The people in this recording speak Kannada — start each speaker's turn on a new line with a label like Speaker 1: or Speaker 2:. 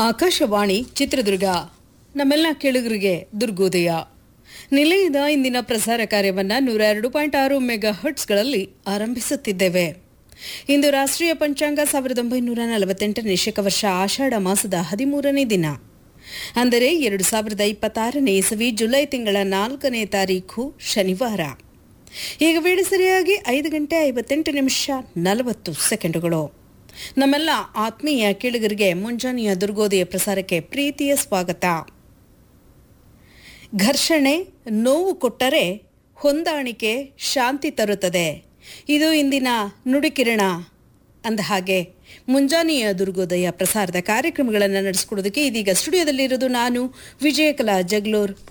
Speaker 1: ಆಕಾಶವಾಣಿ ಚಿತ್ರದುರ್ಗ ನಮ್ಮೆಲ್ಲ ಕೇಳುಗರಿಗೆ ದುರ್ಗೋದಯ ನಿಲಯದ ಇಂದಿನ ಪ್ರಸಾರ ಕಾರ್ಯವನ್ನು ನೂರ ಎರಡು ಪಾಯಿಂಟ್ ಆರು ಮೆಗಾ ಹರ್ಟ್ಸ್ಗಳಲ್ಲಿ ಆರಂಭಿಸುತ್ತಿದ್ದೇವೆ ಇಂದು ರಾಷ್ಟ್ರೀಯ ಪಂಚಾಂಗ ಸಾವಿರದ ಒಂಬೈನೂರ ನಲವತ್ತೆಂಟನೇ ಶಕವರ್ಷ ಆಷಾಢ ಮಾಸದ ಹದಿಮೂರನೇ ದಿನ ಅಂದರೆ ಎರಡು ಸಾವಿರದ ಇಪ್ಪತ್ತಾರನೇ ಇಸವಿ ಜುಲೈ ತಿಂಗಳ ನಾಲ್ಕನೇ ತಾರೀಖು ಶನಿವಾರ ಈಗ ವೇಳೆ ಸರಿಯಾಗಿ ಐದು ಗಂಟೆ ಐವತ್ತೆಂಟು ನಿಮಿಷ ನಲವತ್ತು ಸೆಕೆಂಡುಗಳು ನಮ್ಮೆಲ್ಲ ಆತ್ಮೀಯ ಕೇಳುಗರಿಗೆ ಮುಂಜಾನೆಯ ದುರ್ಗೋದಯ ಪ್ರಸಾರಕ್ಕೆ ಪ್ರೀತಿಯ ಸ್ವಾಗತ ಘರ್ಷಣೆ ನೋವು ಕೊಟ್ಟರೆ ಹೊಂದಾಣಿಕೆ ಶಾಂತಿ ತರುತ್ತದೆ ಇದು ಇಂದಿನ ನುಡಿಕಿರಣ ಅಂದ ಹಾಗೆ ಮುಂಜಾನೆಯ ದುರ್ಗೋದಯ ಪ್ರಸಾರದ ಕಾರ್ಯಕ್ರಮಗಳನ್ನು ನಡೆಸಿಕೊಡೋದಕ್ಕೆ ಇದೀಗ ಸ್ಟುಡಿಯೋದಲ್ಲಿರೋದು ನಾನು ವಿಜಯಕಲಾ ಜಗ್ಲೂರ್